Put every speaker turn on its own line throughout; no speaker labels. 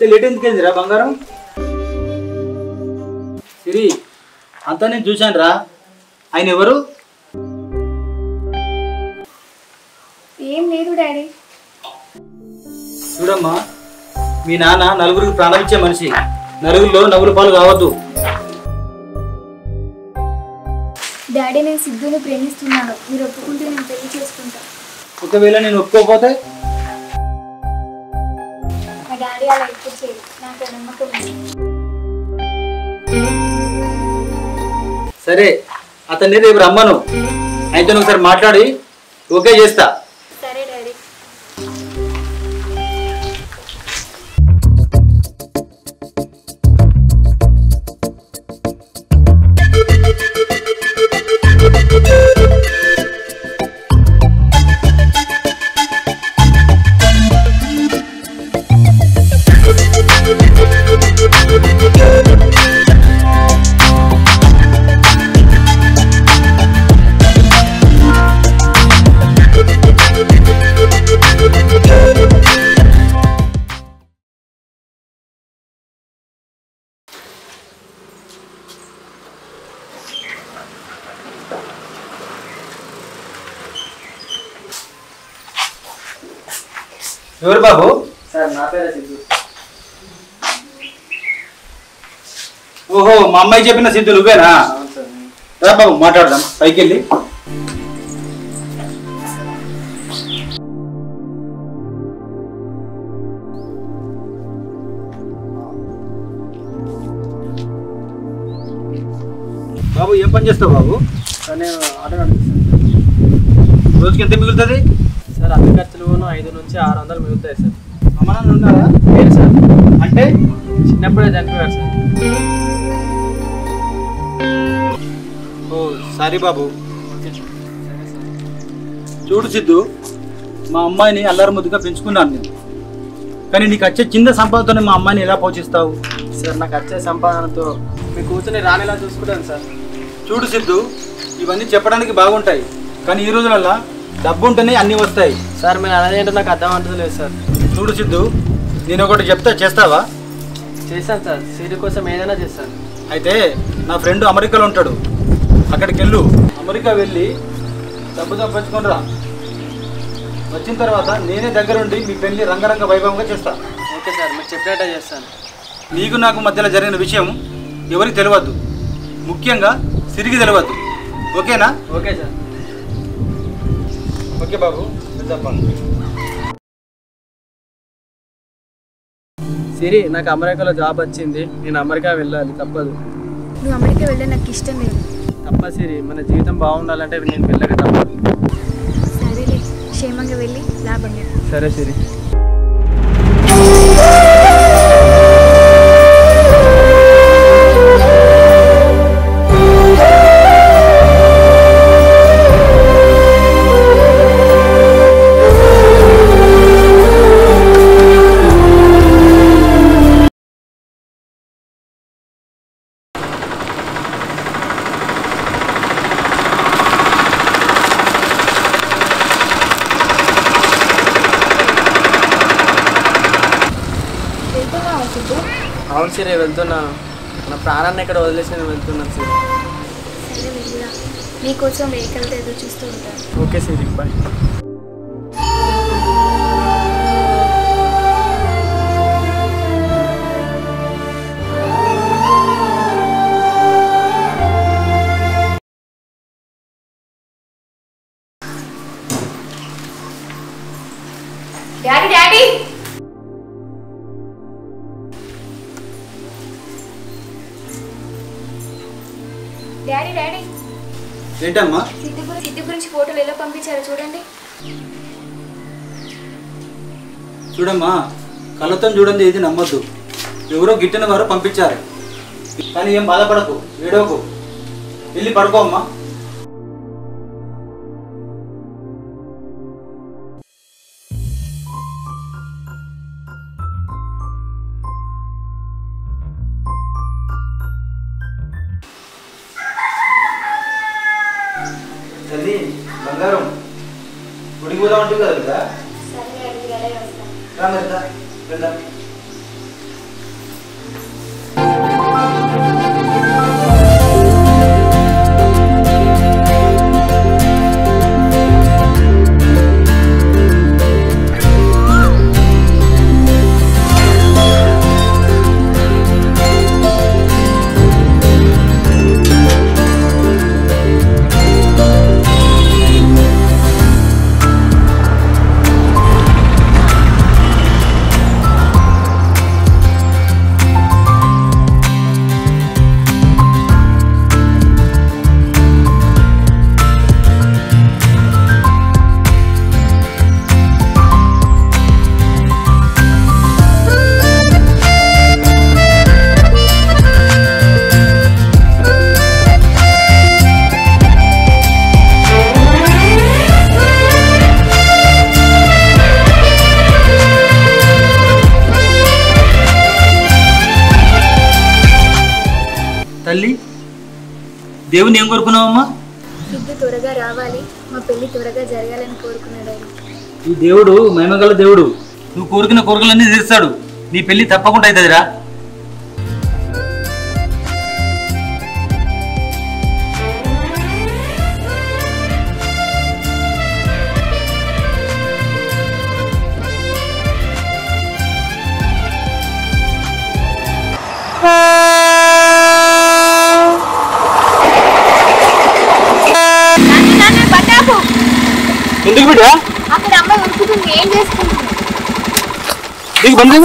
Late ఎందుకైందిరా బంగారం సిరి అంతా నేను చూశాను రా ఆయన ఎవరు
ఏం లేదు డాడీ
చూడమ్మా మీ నాన్న నలుగురికి ప్రాణం ఇచ్చే మనిషి నలుగురిలో నవ్వుల పాలు కావద్దు
డాడీ నేను సిద్ధుని ప్రేమిస్తున్నాను మీరు ఒప్పుకుంటే నేను పెళ్లి చేసుకుంటా
ఒకవేళ నేను ఒప్పుకోకపోతే
మా డాడీ అలా ఎప్పుడు చేయదు నాకు నమ్మకం ఉంది
సరే అతన్ని రేపు రమ్మను ఆయనతో ఒకసారి మాట్లాడి ఓకే చేస్తా
సరే డాడీ
ఎవరు బాబు
సార్ నా పేరే సిద్ధు
ఓహో మా అమ్మాయి చెప్పిన సిద్ధు నువ్వేనా
అవును సార్
రా బాబు మాట్లాడదాం పైకి వెళ్ళి బాబు ఏం పని చేస్తావు బాబు
సార్ నేను ఆటో నడిపిస్తాను
రోజుకి ఎంత మిగులుతుంది
సార్ అన్ని ఖర్చులు ఐదు నుంచి ఆరు వందలు మిగులుతాయి సార్
అమ్మ నాన్న ఉన్నారా
లేదు సార్
అంటే
చిన్నప్పుడే చనిపోయారు సార్
ఓ సారీ బాబు చూడు సిద్ధు మా అమ్మాయిని అల్లరి ముద్దుగా పెంచుకున్నాను నేను కానీ నీకు వచ్చే చిన్న సంపాదనతోనే మా అమ్మాయిని ఎలా పోషిస్తావు
సార్ నాకు వచ్చే సంపాదనతో మీ కూతుర్ని రాణిలా చూసుకుంటాను సార్
చూడు సిద్ధు ఇవన్నీ చెప్పడానికి బాగుంటాయి కానీ ఈ రోజులల్లా డబ్బు ఉంటేనే అన్నీ వస్తాయి
సార్ మీరు అనేది ఏంటో నాకు అర్థం అంటుంది లేదు సార్
చూడు సిద్ధు నేను ఒకటి చెప్తా చేస్తావా
చేశాను సార్ సీటు కోసం ఏదైనా చేస్తాను
అయితే నా ఫ్రెండ్ అమెరికాలో ఉంటాడు అక్కడికి వెళ్ళు అమెరికా వెళ్ళి డబ్బు సంపాదించుకొని రా వచ్చిన తర్వాత నేనే దగ్గరుండి మీ పెళ్లి రంగరంగ వైభవంగా చేస్తా
ఓకే సార్ మీరు చెప్పినట్టే చేస్తాను
నీకు నాకు మధ్యలో జరిగిన విషయం ఎవరికి తెలియద్దు ముఖ్యంగా సిరిగి తెలియద్దు ఓకేనా
ఓకే సార్
ఓకే బాబు వెళ్దాం
సిరి నాకు అమెరికాలో జాబ్ వచ్చింది నేను అమెరికా వెళ్ళాలి తప్పదు
నువ్వు అమెరికా వెళ్ళే నాకు ఇష్టం లేదు
తప్ప సిరి మన జీవితం బాగుండాలంటే నేను వెళ్ళక తప్పదు
సరేలే క్షేమంగా వెళ్ళి లాభంగా
సరే సిరి
వెళ్తున్నావా సిద్ధు
అవును సిరి వెళ్తున్నాను నా ప్రాణాన్ని ఇక్కడ వదిలేసి నేను వెళ్తున్నాను సిరి
సరే వెళ్ళిరా నీకోసం వెహికల్తో ఎదురు చూస్తూ ఉంటాను
okay Siri bye
daddy daddy daddy daddy
ఏంటమ్మా
సిద్ధు గురించి సిద్ధు గురించి ఫోటోలు ఎలా పంపించారో చూడండి
చూడమ్మా కళ్ళతో చూడండి ఇది నమ్మొద్దు ఎవరో గిట్టిన వారు పంపించారు కానీ ఏం బాధపడకు ఏడవకు వెళ్ళి పడుకో అమ్మా తల్లి బంగారం గుడికి పోదాం అంటే కదా బిడ్డ?
సరే డాడీ అలాగే వస్తాను
రా మరి రా, వెళ్దాం. తల్లి దేవుని ఏం కోరుకున్నావమ్మా
సిద్ధు త్వరగా రావాలి మా పెళ్లి త్వరగా జరగాలని కోరుకున్నాడు ఆయన.
ఈ దేవుడు మహిమగల దేవుడు నువ్వు కోరుకున్న కోరికలన్నీ తీరుస్తాడు నీ పెళ్లి తప్పకుండా అవుతుందిరా ఎందుకు బిడ్డ
అక్కడ అమ్మాయి ఉరుకుతుంది ఏం చేసుకుంటుంది
నీకు బంధు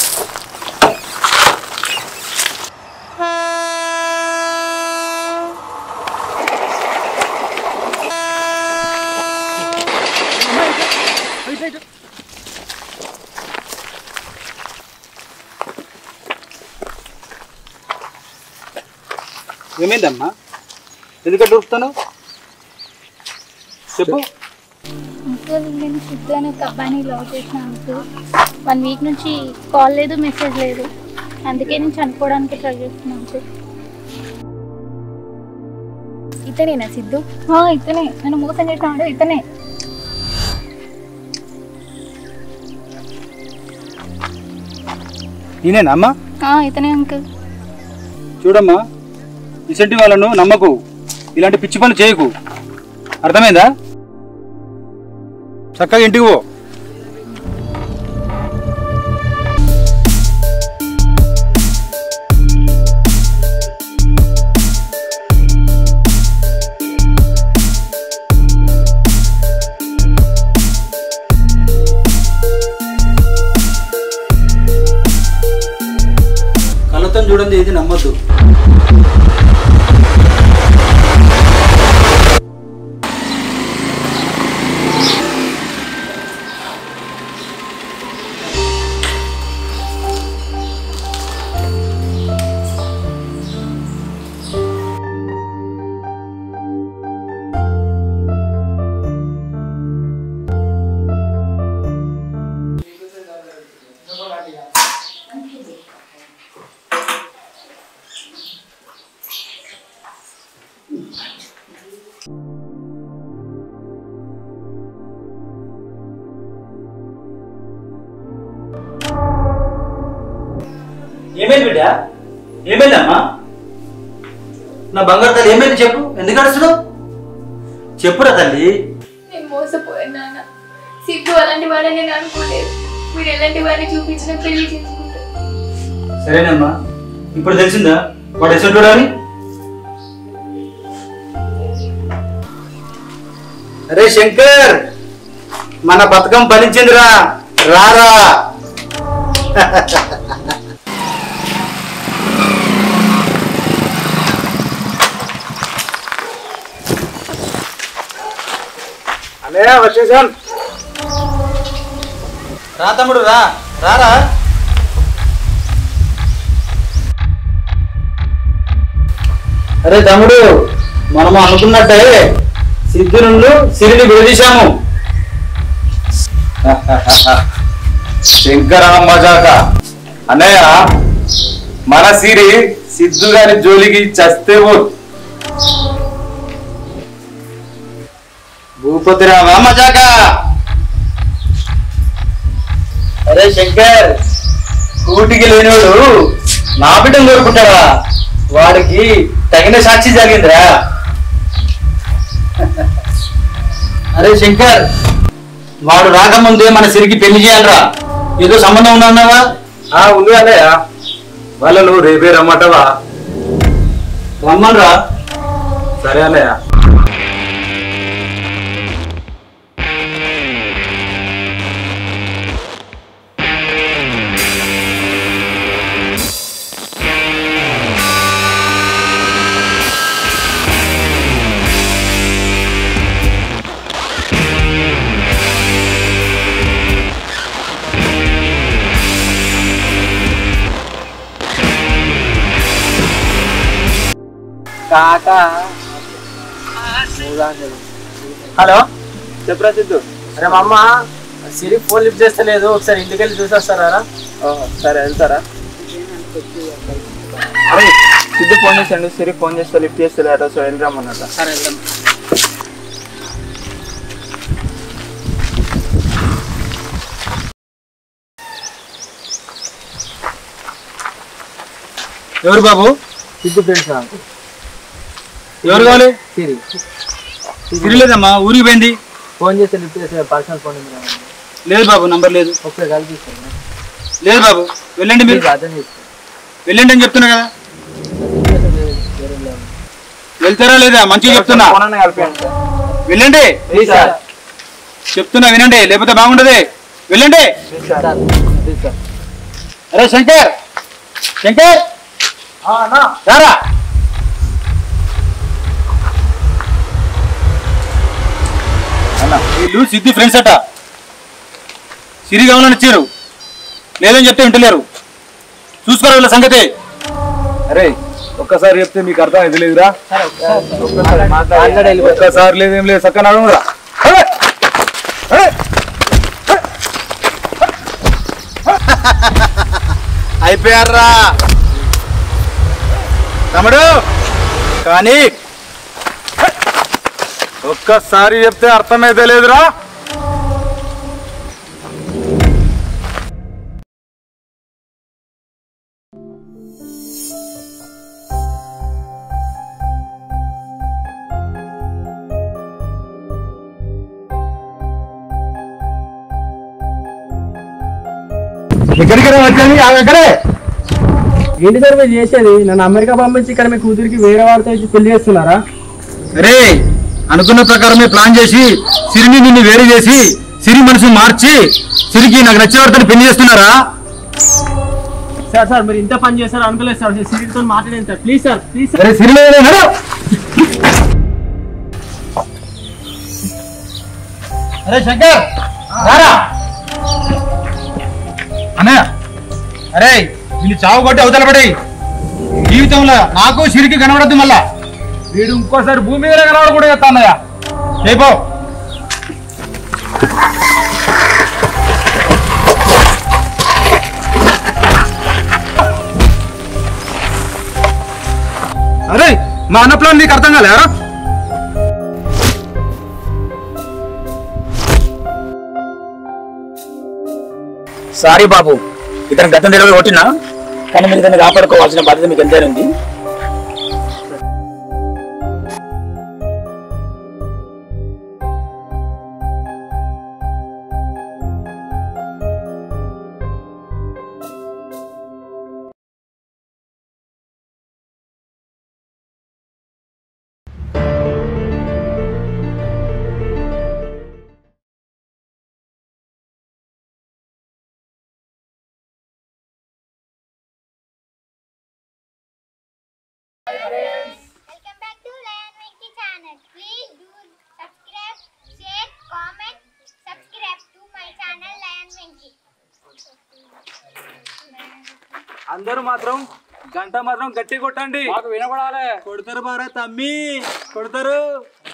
ఏమైందమ్మా ఎందుకంటే ఉరుకుతాను చెప్పు
అంకుల్ నేను సిద్ధు అనే ఒక అబ్బాయిని లవ్ చేసిన అంకుల్ వన్ వీక్ నుంచి కాల్ లేదు మెసేజ్ లేదు అందుకే నేను చనిపోవడానికి ట్రై చేస్తున్నాను అంకుల్ ఇతనేనా సిద్ధు ఇతనే నన్ను మోసం చేసినాడు ఇతనే
నేనేనా అమ్మా
ఇతనే అంకుల్
చూడమ్మా ఇసంటి వాళ్ళను నమ్మకు ఇలాంటి పిచ్చి పనులు చేయకు అర్థమైందా చక్కగా ఇంటికి పో కళ్ళతో చూడండి ఇది నమ్మద్దు ఏమైంది బిడ్డ ఏమైందమ్మా నా బంగారు తల్లి ఏమైంది చెప్పు ఎందుకు అడుస్తున్నావు చెప్పురా తల్లి
నేను మోసపోయాను నాన్న సిద్ధు అలాంటి వాడని నేను అనుకోలేదు మీరు ఎలాంటి వాడిని చూపించిన పెళ్లి చేసుకుంటారు
సరేనమ్మా ఇప్పుడు తెలిసిందా వాడు ఎసంటుడు అని అరే శంకర్ మన పథకం ఫలించిందిరా రారా అనే వచ్చేసాను రా తమ్ముడు రా రారా అరే తమ్ముడు మనం అనుకున్నట్టే సిద్ధు నుండి సిరిని విడదీశాము
శంకర మజాక అన్నయ్య మన సిరి సిద్ధు గారి జోలికి చస్తే ఓ
భూపతి రామా మజాక అరే శంకర్ కూటికి లేనివాడు నా బిడ్డను కోరుకుంటాడా వాడికి తగిన సాక్షి జరిగిందిరా అరే శంకర్ వాడు రాకముందే మన సిరికి పెళ్లి చేయాలరా ఏదో సంబంధం ఉన్నావా
ఆ ఉంది అన్నయ్య వాళ్ళను రేపే రమ్మంటావా
రమ్మన్రా
సరే అన్నయ్య
కాక హలో
చెప్పరా సిద్ధు
అరే మా అమ్మ సిరి ఫోన్ లిఫ్ట్ చేస్తలేదు ఒకసారి ఇంటికి వెళ్ళి చూసేస్తారా
సరే వెళ్తారా అరే సిద్ధు ఫోన్ చేసాడు సిరి ఫోన్ చేస్తే లిఫ్ట్ చేస్తే అటో సో వెళ్ళరామన్నట
సరే వెళ్దాం
ఎవరు బాబు
సిద్ధు ఫ్రెండ్స్
ఎవరు కావాలి
సిరి
తిరగలేదమ్మా ఊరికి పోయింది
ఫోన్ చేస్తే లిఫ్ట్ చేస్తే పర్సనల్ ఫోన్
లేదు బాబు నంబర్ లేదు
ఒకసారి కలిపిస్తాను
లేదు బాబు వెళ్ళండి మీరు
అర్థం చేసుకో
వెళ్ళండి అని చెప్తున్నా కదా వెళ్తారా లేదా మంచిగా చెప్తున్నా
ఫోన్ అన్న కలిపాను సార్
వెళ్ళండి
ప్లీజ్ సార్
చెప్తున్నా వినండి లేకపోతే బాగుండదు వెళ్ళండి
ప్లీజ్ సార్ ప్లీజ్ సార్
అరే శంకర్ శంకర్ రారా అన్న వీళ్ళు సిద్ధి ఫ్రెండ్స్ అట సిరి కావాలని ఇచ్చారు లేదని చెప్తే వింటలేరు చూసుకోరా వీళ్ళ సంగతి
అరే ఒక్కసారి చెప్తే మీకు అర్థం అయితే లేదురా
ఒక్కసారి మాట్లాడి వెళ్ళిపోతాం
ఒక్కసారి లేదేం లేదు చక్కగా నడుమురా
అయిపోయారా తమ్ముడు కానీ
ఒక్కసారి చెప్తే అర్థమైతే లేదురా
ఎక్కడికి వచ్చాను ఎక్కడే
ఏంటి సార్ మీరు చేసేది నన్ను అమెరికా పంపించి ఇక్కడ మీ కూతురికి వేరే వాడితో ఇచ్చి పెళ్లి చేస్తున్నారా
రే అనుకున్న ప్రకారమే ప్లాన్ చేసి సిరిని నిన్ను వేరు చేసి సిరి మనసు మార్చి సిరికి నాకు నచ్చిన వాడితో పెళ్లి చేస్తున్నారా
సార్ సార్ మీరు ఇంత పని చేస్తారు అనుకోలేదు సార్ సిరితో మాట్లాడండి sir please sir please sir
అరే సిరి లేదు, నడు. అరే శంకర్ రారా అన్నయ్య అరే వీళ్ళు చావు కొట్టి అవతల పడి జీవితంలో నాకు సిరికి కనబడద్దు మళ్ళా వీడు ఇంకోసారి భూమి మీద కనబడ కూడా చెప్తా అన్నయ్య చేయిపో అరే మా అన్న ప్లాన్ నీకు అర్థం కాలేరా
సారీ బాబు ఇతను గతం డెలివరీ కొట్టినా కానీ మీరు ఇతన్ని కాపాడుకోవాల్సిన బాధ్యత మీకు ఎంతైనా ఉంది
Welcome back to Lion Wiki channel. Please do subscribe, share, comment, subscribe to my channel Lion Wiki.
అందరూ మాత్రం గంట మాత్రం గట్టి కొట్టండి
వినపడాలి
కొడతారు బారా తమ్మి కొడతారు